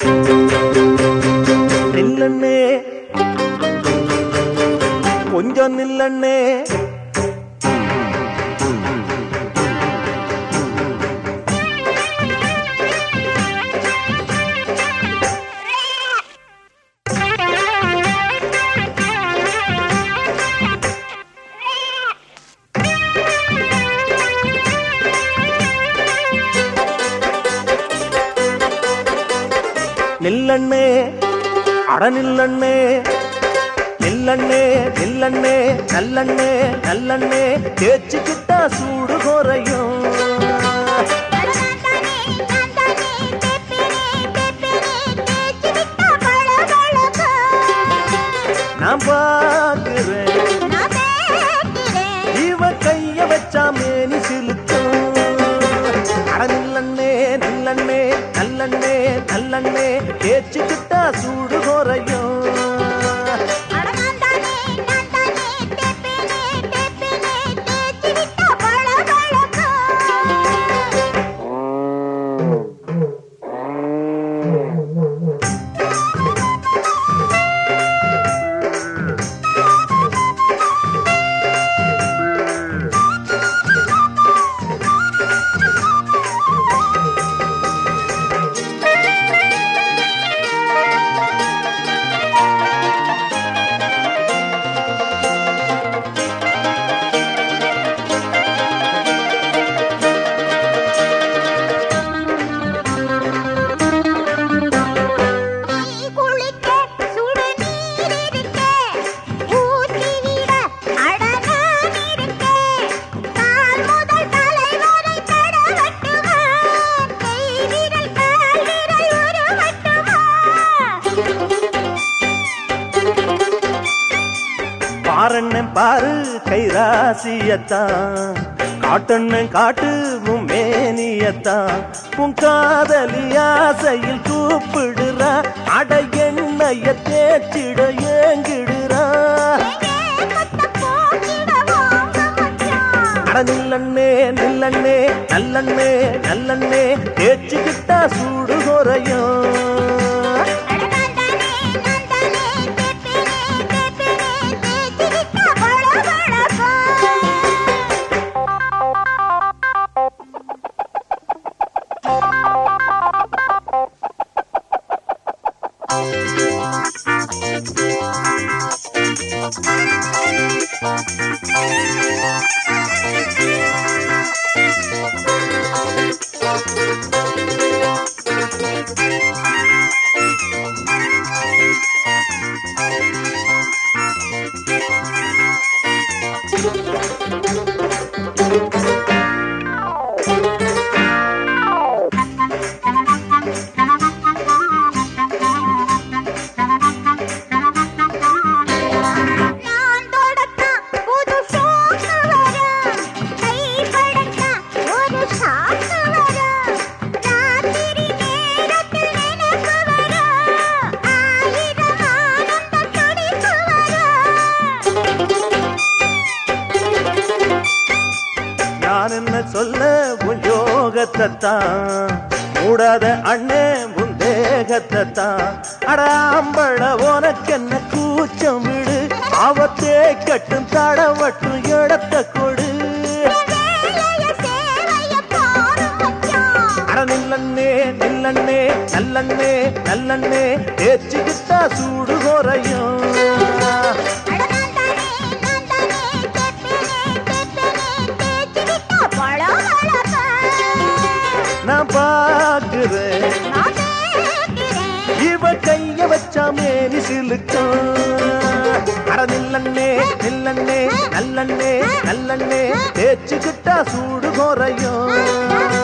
நில்லண்ணே கொஞ்சம் நில்லண்ணே நில்லண்ணே அட நில்லண்ணே நில்லண்ணே நில்லண்ணே நல்லண்ணே நல்லண்ணே தேய்ச்சிக்கிட்டா சூடு குறையும் நான் பார்க்கிறேன் இவ கைய வச்சா மேனி சிலுக்கும் அட நில்லண்ணே நில்லண்ணே நல்லண்ணே நல்லண்ணே தேய்ச்சிக்கிட்டா சூடு குறையும் பாரண்ணன் பாரு கைராசியத்தான் காட்டண்ணன் காட்டு உன் மேனியத்தான் உன் காதலி ஆசையில் கூப்பிடுறா அட எண்ணெய தேய்ச்சிட ஏங்கிடுறா அட நில்லண்ணே நில்லண்ணே நல்லண்ணே நல்லண்ணே தேய்ச்சிக்கிட்டா சூடு குறையும் நான் என்ன சொல்ல உன் யோகத்தைத்தான் மூடாத அண்ணே உன் தேகத்தைத்தான் அடாம்பழ உனக்கு என்ன கூச்சம் விடு அவத்தே கட்டும் தடவட்டும் இடத்த கொடு அட நில்லண்ணே நில்லண்ணே நல்லண்ணே நல்லண்ணே தேய்ச்சிக்கிட்டா சூடு குறையும் நான் பாக்குறேன் இவ கைய வச்சா மேனி சிலுக்கும் அட நில்லண்ணே நில்லண்ணே நல்லண்ணே நல்லண்ணே தேய்ச்சிக்கிட்டா சூடு குறையும்